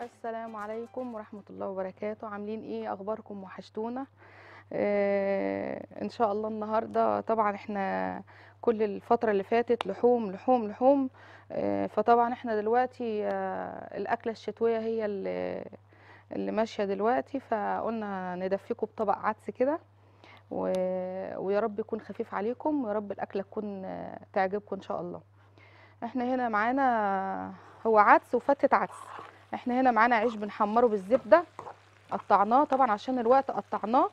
السلام عليكم ورحمة الله وبركاته عاملين ايه اخباركم وحشتونا آه ان شاء الله النهاردة طبعا احنا كل الفترة اللي فاتت لحوم لحوم لحوم آه فطبعا احنا دلوقتي آه الاكلة الشتوية هي اللي, اللي ماشية دلوقتي فقلنا ندفيكم بطبق عدس كده و- ويا رب يكون خفيف عليكم ويا رب الاكلة تكون آه، تعجبكم ان شاء الله احنا هنا معانا هو عدس وفتة عدس احنا هنا معانا عيش بنحمره بالزبده قطعناه طبعا عشان الوقت قطعناه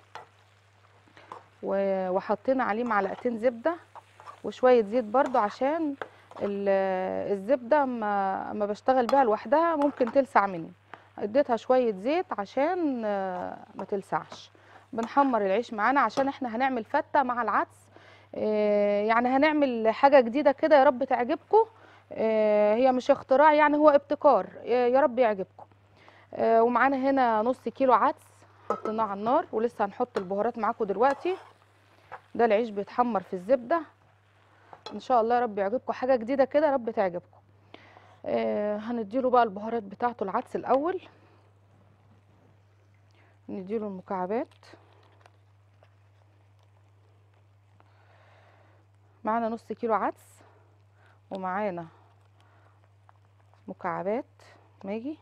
و- وحطينا عليه معلقتين زبده وشويه زيت برضو عشان ال- الزبده ما ما بشتغل بيها لوحدها ممكن تلسع مني اديتها شويه زيت عشان آه، ما تلسعش بنحمر العيش معانا عشان احنا هنعمل فته مع العدس آه، يعني هنعمل حاجه جديده كده يا رب تعجبكم آه، هي مش اختراع يعني هو ابتكار آه، يا رب يعجبكم آه، ومعانا هنا نص كيلو عدس حطيناه على النار ولسه هنحط البهارات معاكم دلوقتي ده العيش بيتحمر في الزبده ان شاء الله يا رب يعجبكم حاجه جديده كده يا رب تعجبكم آه، هنديله بقى البهارات بتاعته العدس الاول نديله المكعبات معانا نص كيلو عدس ومعانا مكعبات ماجي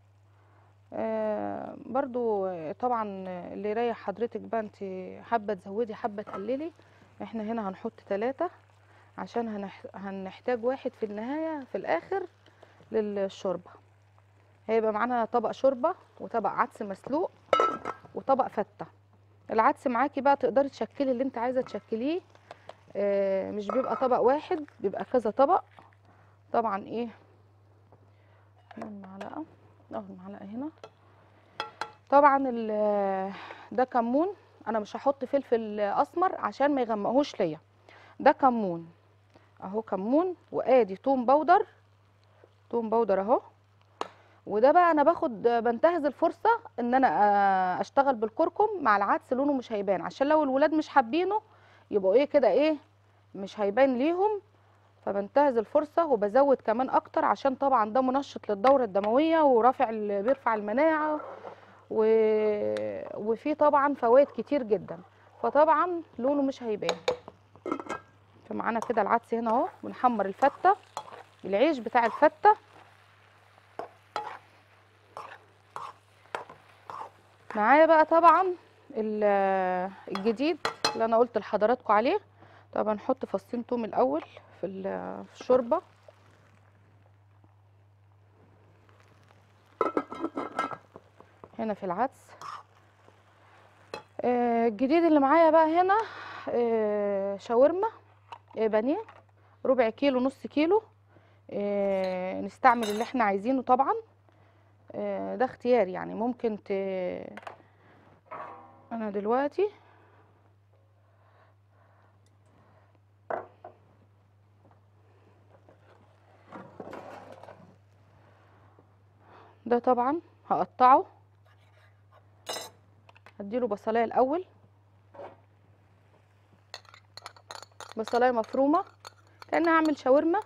آه برضو آه، طبعا اللي يريح حضرتك بقى انت حابه تزودي حابه تقللي احنا هنا هنحط ثلاثة عشان هنح... هنحتاج واحد في النهايه في الاخر للشوربه هيبقى معانا طبق شوربه وطبق عدس مسلوق وطبق فته العدس معاكي بقى تقدري تشكلي اللي انت عايزه تشكليه آه، مش بيبقى طبق واحد بيبقى كذا طبق طبعا ايه هنا المعلقه اهو المعلقه هنا طبعا ال- ده كمون انا مش هحط فلفل اسمر عشان ما يغمقهوش ليا ده كمون اهو كمون وادي توم بودر توم بودر اهو وده بقى انا باخد بنتهز الفرصه ان انا آه، اشتغل بالكركم مع العدس لونه مش هيبان عشان لو الولاد مش حابينه يبقوا ايه كده ايه مش هيبان ليهم فبنتهز الفرصه وبزود كمان اكتر عشان طبعا ده منشط للدوره الدمويه ورافع ال- بيرفع المناعه و... وفيه طبعا فوائد كتير جدا فطبعا لونه مش هيبان فمعانا كده العدس هنا اهو بنحمر الفته العيش بتاع الفته معايا بقى طبعا ال- الجديد اللي انا قلت لحضراتكم عليه طبعا نحط فصين توم الاول في ال- في الشوربه هنا في العدس آه، الجديد اللي معايا بقى هنا آه، شاورما آه، بانيه ربع كيلو نص كيلو آه، نستعمل اللي احنا عايزينه طبعا آه، ده اختيار يعني ممكن ت... انا دلوقتي ده طبعا هقطعه هديله بصلايه الاول بصلايه مفرومه كأني هعمل شاورما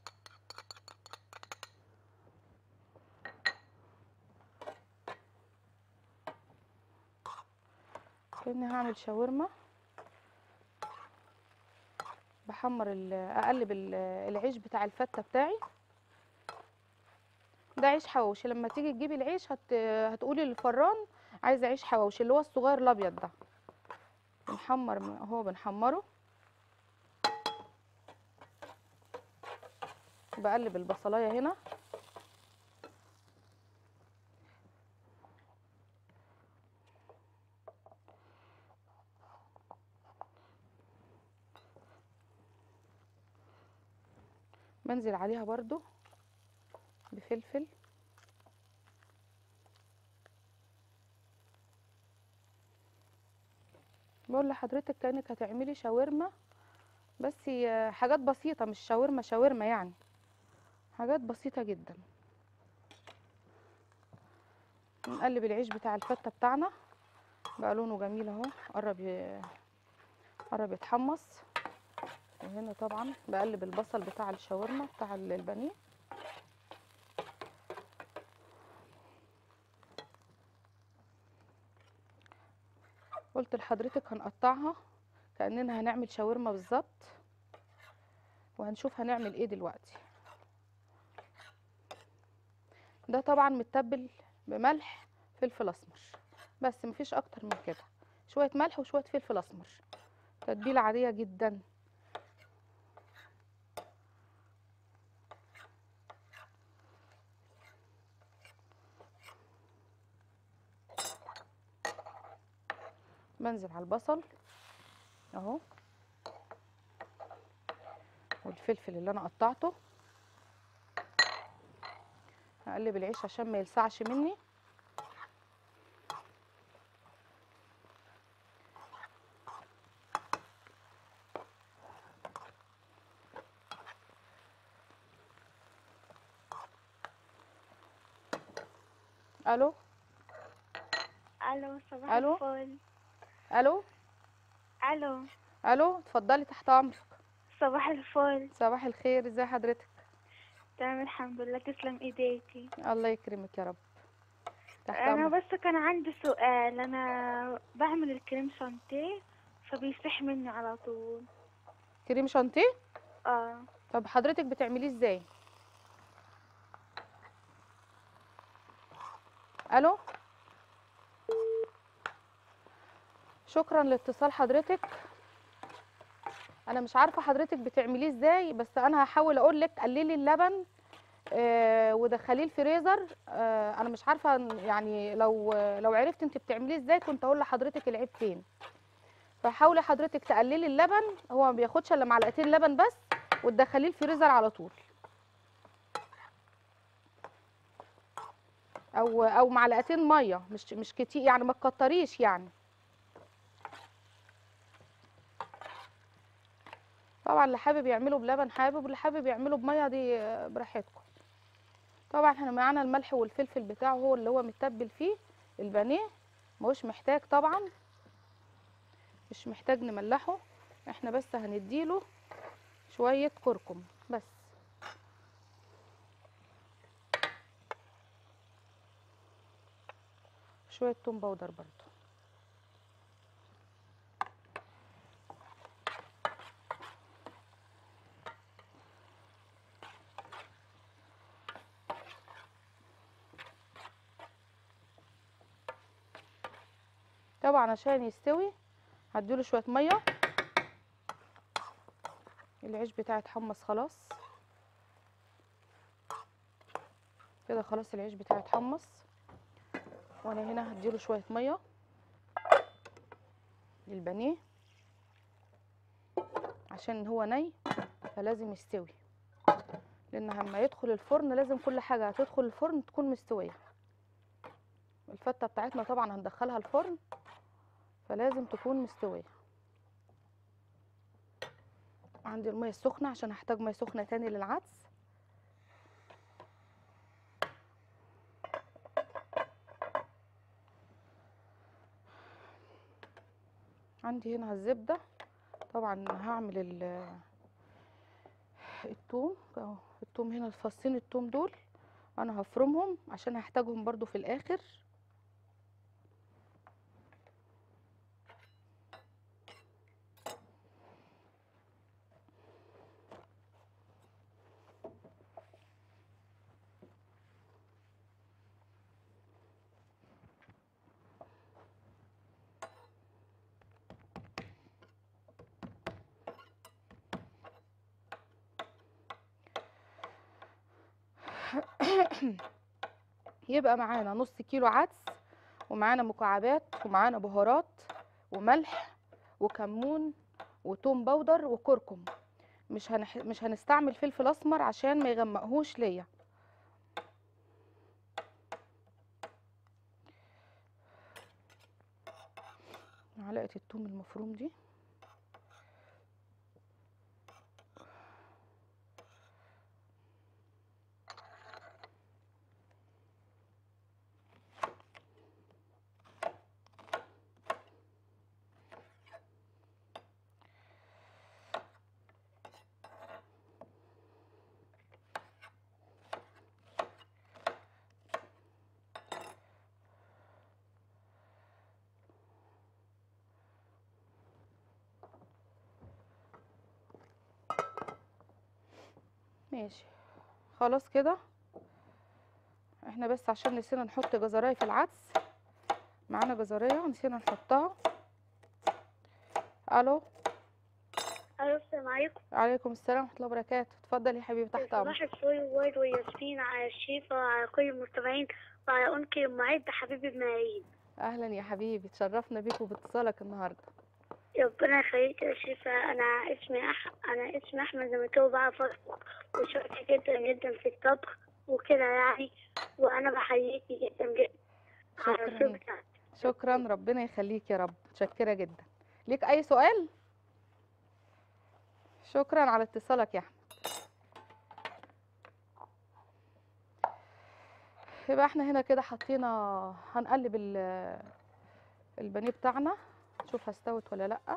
كأني هعمل شاورما بحمر ال- اقلب ال- العيش بتاع الفته بتاعي ده عيش حواوشي لما تيجي تجيبي العيش هت... هتقولي للفران عايزه عيش حواوشي اللي هو الصغير الابيض ده بنحمر م- اهو بنحمره بقلب البصلايه هنا بنزل عليها برضو بفلفل بقول لحضرتك كأنك هتعملي شاورما بس هي حاجات بسيطة مش شاورما شاورما يعني حاجات بسيطة جدا نقلب العيش بتاع الفتة بتاعنا بقى لونه جميل اهو قرب ي- قرب يتحمص وهنا طبعا بقلب البصل بتاع الشاورما بتاع ال- البانيه قلت لحضرتك هنقطعها كأننا هنعمل شاورما بالظبط وهنشوف هنعمل ايه دلوقتي ده طبعا متبل بملح فلفل اسمر بس مفيش اكتر من كده شويه ملح وشويه فلفل اسمر تتبيله عاديه جدا بنزل على البصل اهو والفلفل اللي انا قطعته هقلب العيش عشان ما يلسعش مني الو الو صباح ألو؟ الفل الو الو الو اتفضلي تحت امرك صباح الفل صباح الخير ازي حضرتك تمام الحمد لله تسلم ايديكي الله يكرمك يا رب تحت انا امرك بس كان عندي سؤال انا بعمل الكريم شانتيه فبيسيح مني على طول كريم شانتيه اه طب حضرتك بتعمليه ازاي الو شكرا لاتصال حضرتك انا مش عارفه حضرتك بتعمليه ازاي بس انا هحاول اقول لك قللي اللبن آه ودخليه الفريزر آه انا مش عارفه يعني لو لو عرفت انت بتعمليه ازاي كنت اقول لحضرتك العيب فين فحاولي حضرتك تقللي اللبن هو ما بياخدش الا معلقتين لبن بس وتدخليه الفريزر على طول او او معلقتين ميه مش مش كتير يعني ما تكتريش يعني طبعا اللي حابب يعمله بلبن حابب واللي حابب يعمله بميه دي آه، براحتكم طبعا احنا معانا الملح والفلفل بتاعه هو اللي هو متبل فيه البانيه مش محتاج طبعا مش محتاج نملحه احنا بس هنديله شويه كركم بس شويه توم باودر برضو طبعا عشان يستوي هديله شويه ميه العيش بتاعي اتحمص خلاص كده خلاص العيش بتاعي اتحمص وانا هنا هديله شويه ميه للبانيه عشان هو ني فلازم يستوي لان لما يدخل الفرن لازم كل حاجه هتدخل الفرن تكون مستويه الفته بتاعتنا طبعا هندخلها الفرن فلازم تكون مستويه عندي الميه السخنه عشان هحتاج ميه سخنه تاني للعدس عندي هنا الزبده طبعا هعمل ال التوم اهو التوم هنا الفصين التوم دول انا هفرمهم عشان هحتاجهم برضو في الاخر يبقى معانا نص كيلو عدس ومعانا مكعبات ومعانا بهارات وملح وكمون وتوم باودر وكركم مش هنح... مش هنستعمل فلفل اسمر عشان ما يغمقهوش ليا معلقه التوم المفروم دي ماشي خلاص كده احنا بس عشان نسينا نحط جزرايه في العدس معانا جزريه نسينا نحطها الو ألو السلام عليكم عليكم السلام ورحمه الله وبركاته اتفضل يا حبيبي تحت امرك صباح الفل وورد وياسمين على الشيفة وعلى كل المستمعين وعلى أنكي المعد حبيبي بملايين اهلا يا حبيبي تشرفنا بيك وباتصالك النهارده ربنا يخليك يا شيفة أنا اسمي أح... أنا اسمي أحمد زمكاوي بعرف أطبخ وشاطر جدا جدا في الطبخ وكده يعني وأنا بحييكي جدا جدا على شكراً. الشغل بتاعك. شكرا ربنا يخليك يا رب متشكره جدا ليك اي سؤال شكرا على اتصالك يا احمد يبقى احنا هنا كده حطينا هنقلب ال- البانيه بتاعنا نشوف استوت ولا لا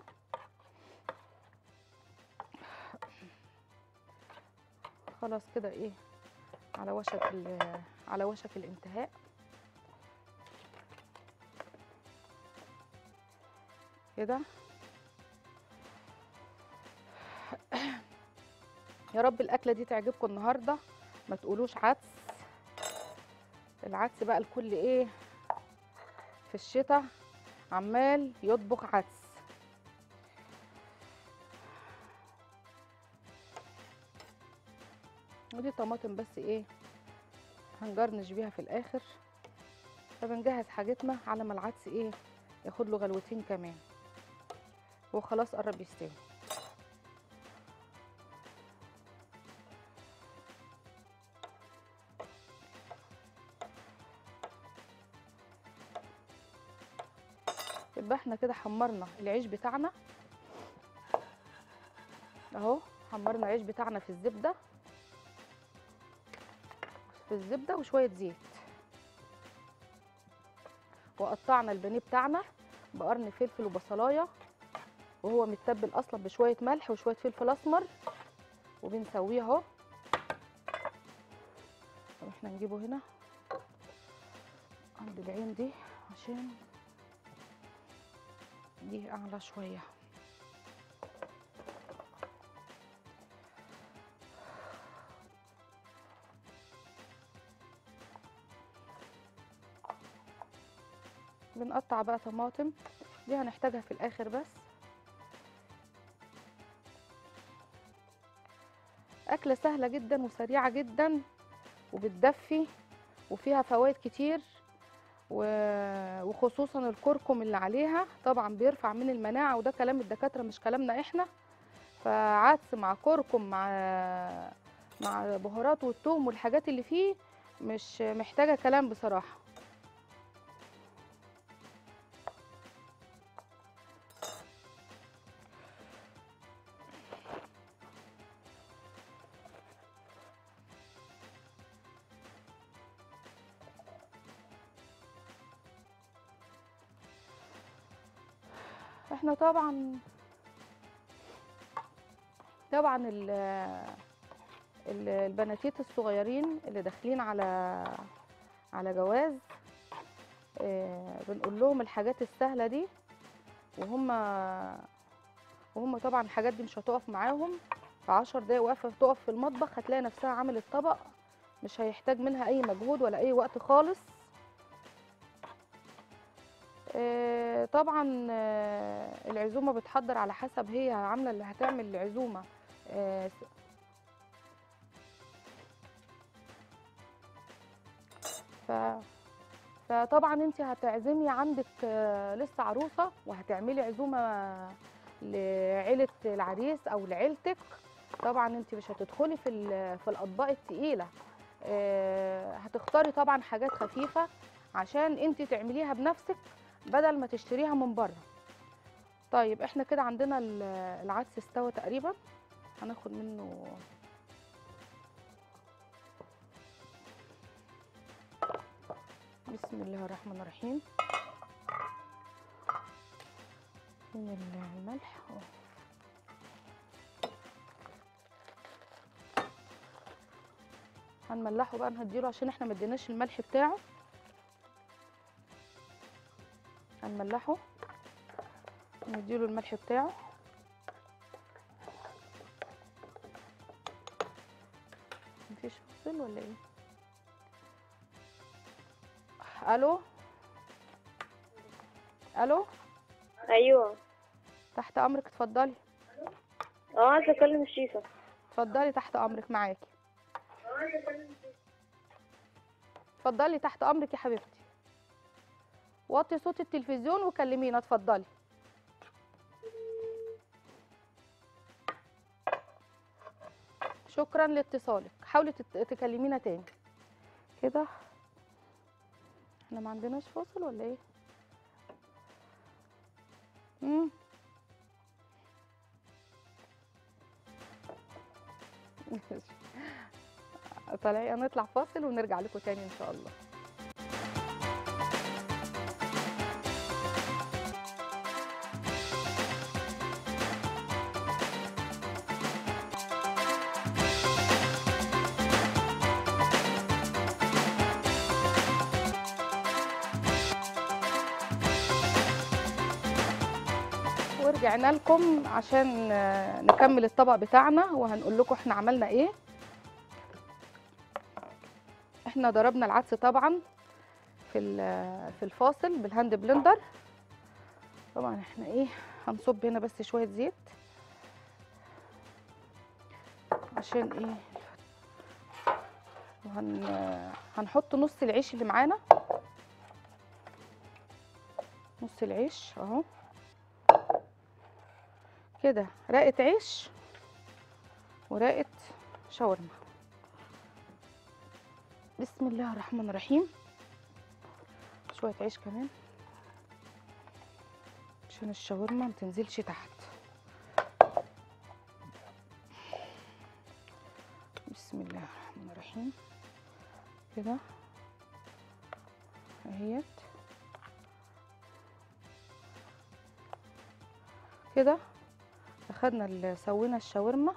خلاص كده ايه على وشك ال- على وشك الانتهاء كده يا رب الاكله دي تعجبكم النهارده ما تقولوش عدس العدس بقى الكل ايه في الشتاء عمال يطبخ عدس ودي طماطم بس ايه هنجرنش بيها في الاخر فبنجهز حاجتنا على ما العدس ايه ياخد له غلوتين كمان وخلاص قرب يستوي يبقى احنا كده حمرنا العيش بتاعنا اهو حمرنا العيش بتاعنا في الزبده في الزبده وشويه زيت وقطعنا البانيه بتاعنا بقرن فلفل وبصلايه وهو متبل اصلا بشويه ملح وشويه فلفل اسمر وبنسويه اهو طب احنا نجيبه هنا عند العين دي عشان دي اعلى شويه بنقطع بقى طماطم دي هنحتاجها في الاخر بس اكله سهله جدا وسريعه جدا وبتدفي وفيها فوائد كتير و- وخصوصا الكركم اللي عليها طبعا بيرفع من المناعه وده كلام الدكاتره مش كلامنا احنا فعدس مع كركم مع مع بهارات والثوم والحاجات اللي فيه مش محتاجه كلام بصراحه احنا طبعا طبعا ال ال- البناتيت الصغيرين اللي داخلين على على جواز آه، بنقول لهم الحاجات السهله دي وهم وهم طبعا الحاجات دي مش هتقف معاهم في عشر دقايق واقفه تقف في المطبخ هتلاقي نفسها عملت طبق مش هيحتاج منها اي مجهود ولا اي وقت خالص آه، طبعا آه، العزومه بتحضر على حسب هي عامله اللي هتعمل العزومه آه، س- ف فطبعا انت هتعزمي عندك آه، لسه عروسه وهتعملي عزومه لعيله العريس او لعيلتك طبعا انت مش هتدخلي في ال- في الاطباق التقيله آه، هتختاري طبعا حاجات خفيفه عشان انت تعمليها بنفسك بدل ما تشتريها من بره طيب احنا كده عندنا ال- العدس استوى تقريبا هناخد منه بسم الله الرحمن الرحيم من ال- الملح أهو. هنملحه بقى نهديله عشان احنا ما اديناش الملح بتاعه هنملحه نديله الملح بتاعه فاصل ولا ايه الو الو ايوه تحت امرك اتفضلي اه عايزه اكلم الشيفه اتفضلي تحت امرك معاكي اتفضلي تحت امرك يا حبيبتي وطي صوت التلفزيون وكلمينا اتفضلي شكرا لاتصالك حاولي تت- تكلمينا تاني كده احنا ما عندناش فاصل ولا ايه امم طالعين نطلع فاصل ونرجع لكم تاني ان شاء الله ورجعنا لكم عشان آه، نكمل الطبق بتاعنا وهنقول لكم احنا عملنا ايه احنا ضربنا العدس طبعا في ال- في الفاصل بالهاند بلندر طبعا احنا ايه هنصب هنا بس شويه زيت عشان ايه وهن هنحط نص العيش اللي معانا نص العيش اهو كده رقه عيش ورقه شاورما بسم الله الرحمن الرحيم شويه عيش كمان عشان الشاورما ما تنزلش تحت بسم الله الرحمن الرحيم كده اهيت كده اخدنا ال- سوينا الشاورما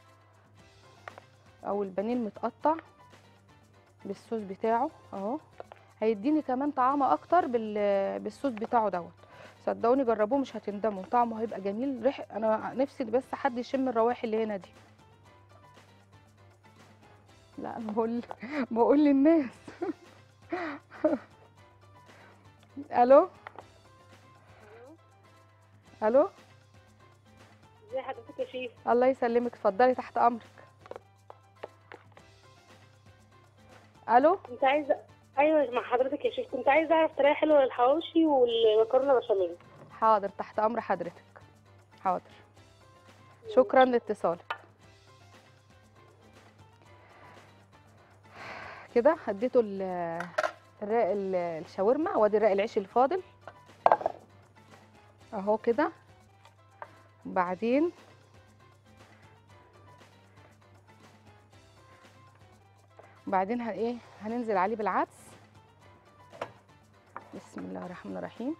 او البانيه المتقطع بالصوص بتاعه اهو هيديني كمان طعامه اكتر بال- بالصوص بتاعه دوت صدقوني جربوه مش هتندموا طعمه هيبقى جميل ريح انا نفسي بس حد يشم الروائح اللي هنا دي لا انا بقول بقول للناس الو الو ازي حضرتك يا شيف الله يسلمك اتفضلي تحت امرك الو كنت عايزه ايوه مع حضرتك يا شيف كنت عايزه اعرف طريقه حلوه للحواوشي والمكرونه بشاميل حاضر تحت امر حضرتك حاضر شكرا لاتصالك كده هديته ال- الرق ال- الشاورما وادي الرق العيش الفاضل اهو كده بعدين بعدين ه- ايه هننزل عليه بالعدس بسم الله الرحمن الرحيم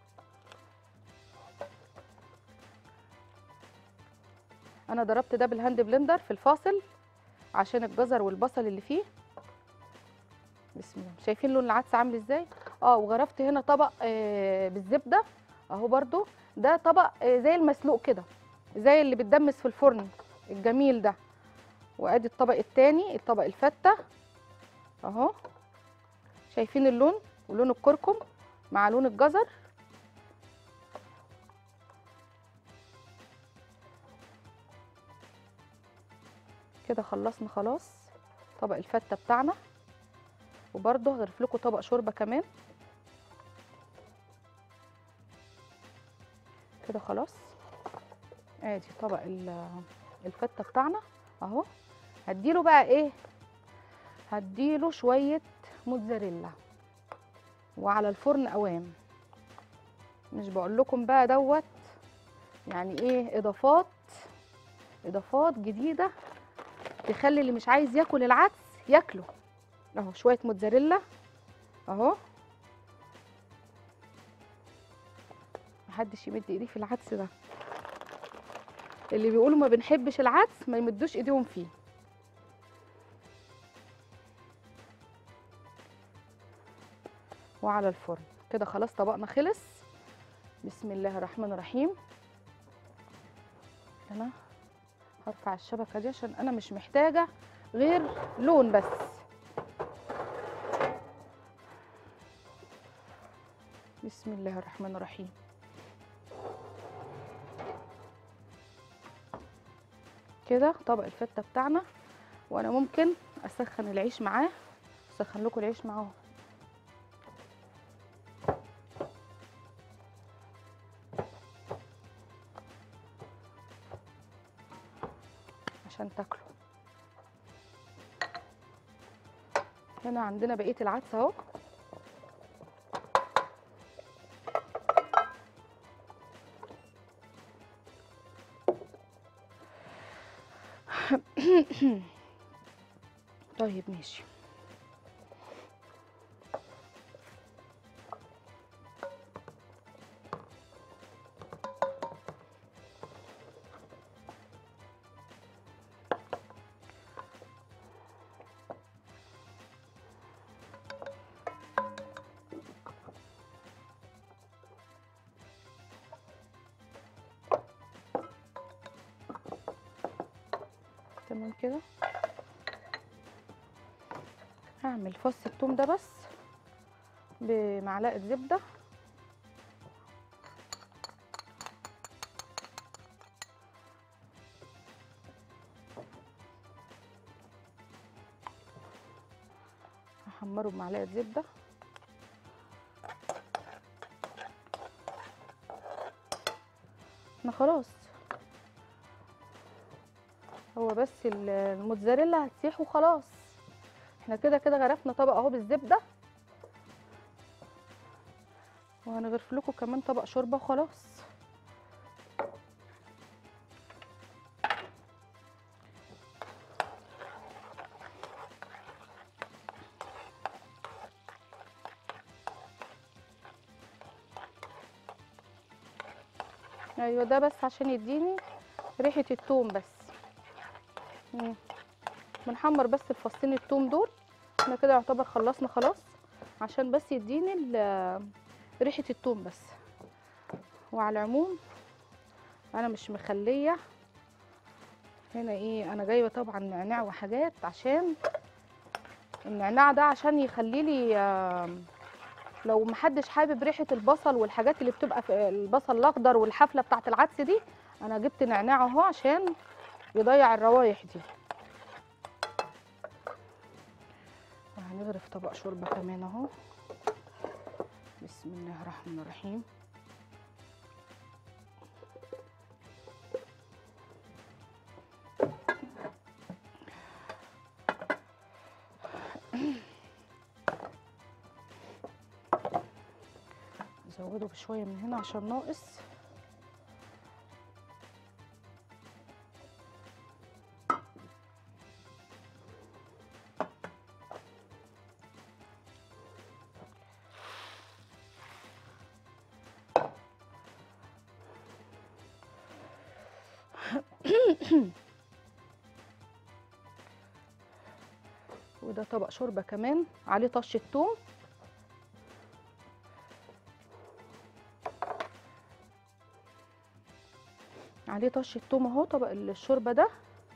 انا ضربت ده بالهاند بلندر في الفاصل عشان الجزر والبصل اللي فيه بسم الله شايفين لون العدس عامل ازاي اه وغرفت هنا طبق آه بالزبده اهو برضو ده طبق آه زي المسلوق كده زي اللي بتدمس في الفرن الجميل ده وادي الطبق التاني الطبق الفته اهو شايفين اللون ولون الكركم مع لون الجزر كده خلصنا خلاص طبق الفته بتاعنا وبرضه هغرف لكم طبق شوربه كمان كده خلاص ادي طبق ال- الفته بتاعنا اهو هديله بقى ايه هديله شويه موتزاريلا وعلى الفرن قوام مش بقول لكم بقى دوت يعني ايه اضافات اضافات جديده تخلي اللي مش عايز ياكل العدس ياكله اهو شويه موتزاريلا اهو محدش يمد ايديه في العدس ده اللي بيقولوا ما بنحبش العدس ما يمدوش ايديهم فيه وعلى الفرن كده خلاص طبقنا خلص بسم الله الرحمن الرحيم انا هرفع الشبكه دي عشان انا مش محتاجه غير لون بس بسم الله الرحمن الرحيم كده طبق الفته بتاعنا وانا ممكن اسخن العيش معاه اسخن لكم العيش معاه عشان تاكلوا هنا عندنا بقيه العدس اهو طيب ماشي تمام كده هعمل فص الثوم ده بس بمعلقه زبده هحمره بمعلقه زبده احنا خلاص هو بس ال- الموتزاريلا هتسيح وخلاص احنا كده كده غرفنا طبق اهو بالزبده وهنغرف لكم كمان طبق شوربه وخلاص ايوه ده بس عشان يديني ريحه التوم بس مم. بنحمر بس الفصين التوم دول احنا كده يعتبر خلصنا خلاص عشان بس يديني ال- ريحه التوم بس وعلى العموم انا مش مخليه هنا ايه انا جايبه طبعا نعناع وحاجات عشان النعناع ده عشان يخلي لي آم، لو محدش حابب ريحه البصل والحاجات اللي بتبقى في البصل الاخضر والحفله بتاعه العدس دي انا جبت نعناع اهو عشان يضيع الروايح دي وهنغرف طبق شوربه كمان اهو بسم الله الرحمن الرحيم نزوده بشويه من هنا عشان ناقص وده طبق شوربه كمان عليه طشه توم عليه طشه توم اهو طبق الشوربه ده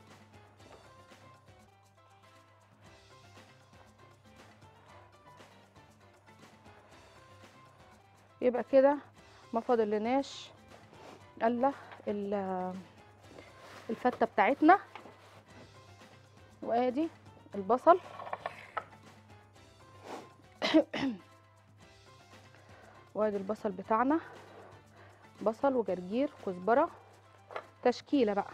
يبقى كده ما فاضلناش الا ال- الفته بتاعتنا وادي البصل وادي البصل بتاعنا بصل وجرجير كزبره تشكيله بقى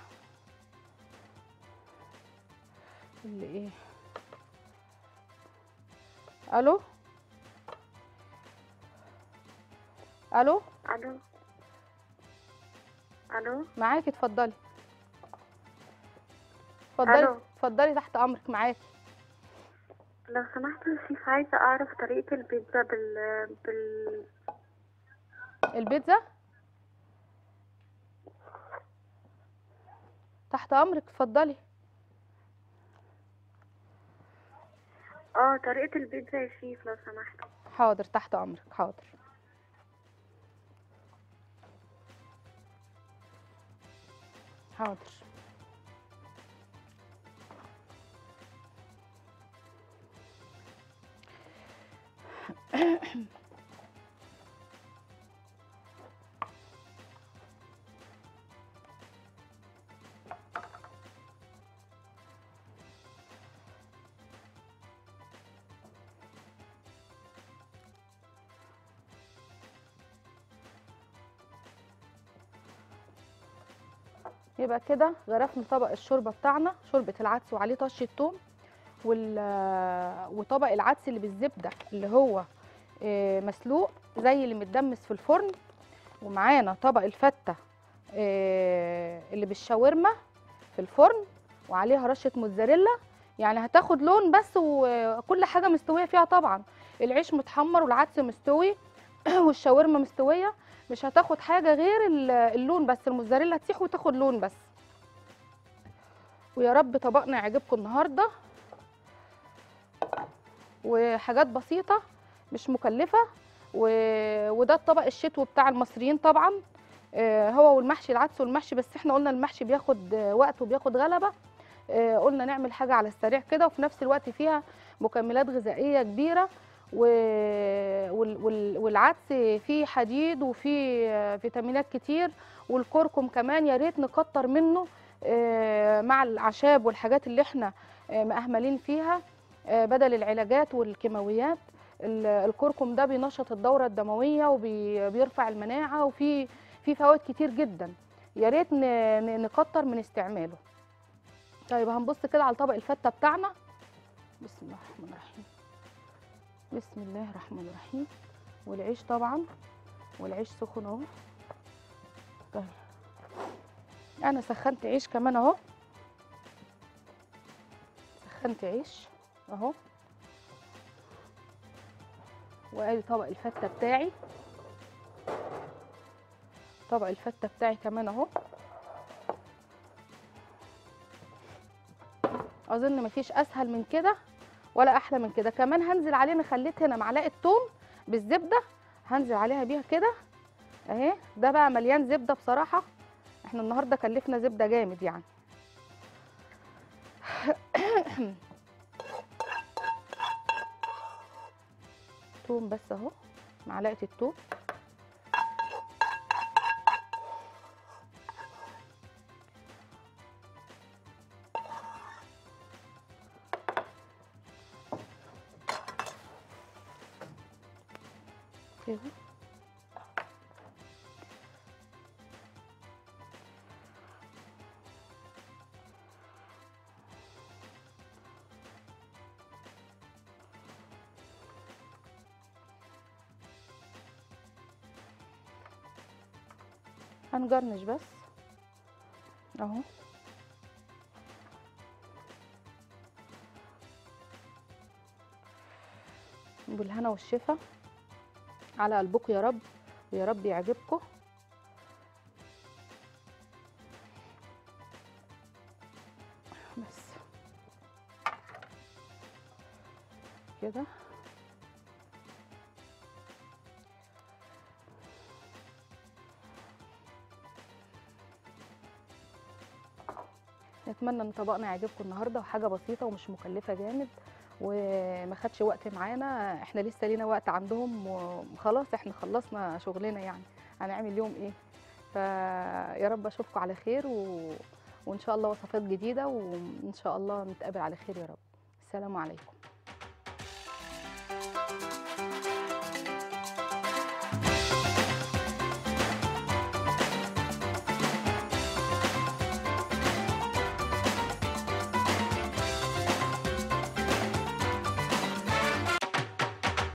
اللي ايه الو الو الو الو معاكي اتفضلي اتفضلي ألو. اتفضلي تحت امرك معاكي لو سمحت يا شيف عايزة أعرف طريقة البيتزا بال بال البيتزا تحت امرك اتفضلي اه طريقة البيتزا يا شيف لو سمحت حاضر تحت امرك حاضر حاضر يبقى كده غرفنا طبق الشوربه بتاعنا شوربه العدس وعليه طشه توم وال وطبق العدس اللي بالزبده اللي هو آه، مسلوق زي اللي متدمس في الفرن ومعانا طبق الفته آه، اللي بالشاورما في الفرن وعليها رشه موتزاريلا يعني هتاخد لون بس وكل حاجه مستويه فيها طبعا العيش متحمر والعدس مستوي والشاورما مستويه مش هتاخد حاجه غير ال- اللون بس الموتزاريلا تسيح وتاخد لون بس ويا رب طبقنا يعجبكم النهارده وحاجات بسيطه مش مكلفه و... وده الطبق الشتوي بتاع المصريين طبعا آه، هو والمحشي العدس والمحشي بس احنا قلنا المحشي بياخد آه، وقت وبياخد غلبه آه، قلنا نعمل حاجه على السريع كده وفي نفس الوقت فيها مكملات غذائيه كبيره و... وال... وال... والعدس فيه حديد وفيه آه، فيتامينات كتير والكركم كمان يا ريت نكتر منه آه، مع الاعشاب والحاجات اللي احنا آه، مأهملين فيها آه، بدل العلاجات والكيماويات ال- الكركم ده بينشط الدوره الدمويه وبيرفع المناعه وفي في فوائد كتير جدا يا ريت ن- ن- نكتر من استعماله طيب هنبص كده على طبق الفته بتاعنا بسم الله الرحمن الرحيم بسم الله الرحمن الرحيم والعيش طبعا والعيش سخن اهو طيب انا سخنت عيش كمان اهو سخنت عيش اهو وادي طبق الفته بتاعي طبق الفته بتاعي كمان اهو اظن مفيش اسهل من كده ولا احلى من كده كمان هنزل عليه انا خليت هنا معلقه توم بالزبده هنزل عليها بيها كده اهي ده بقى مليان زبده بصراحه احنا النهارده كلفنا زبده جامد يعني توم بس اهو معلقه التوم كده هنجرنش بس اهو بالهنا والشفا على قلبكم يا رب ويا رب يعجبكم بس كده نتمنى ان طبقنا يعجبكم النهارده وحاجه بسيطه ومش مكلفه جامد وما خدش وقت معانا احنا لسه لينا وقت عندهم وخلاص احنا خلصنا شغلنا يعني هنعمل يوم ايه فيا رب اشوفكم على خير و... وان شاء الله وصفات جديده وان شاء الله نتقابل على خير يا رب السلام عليكم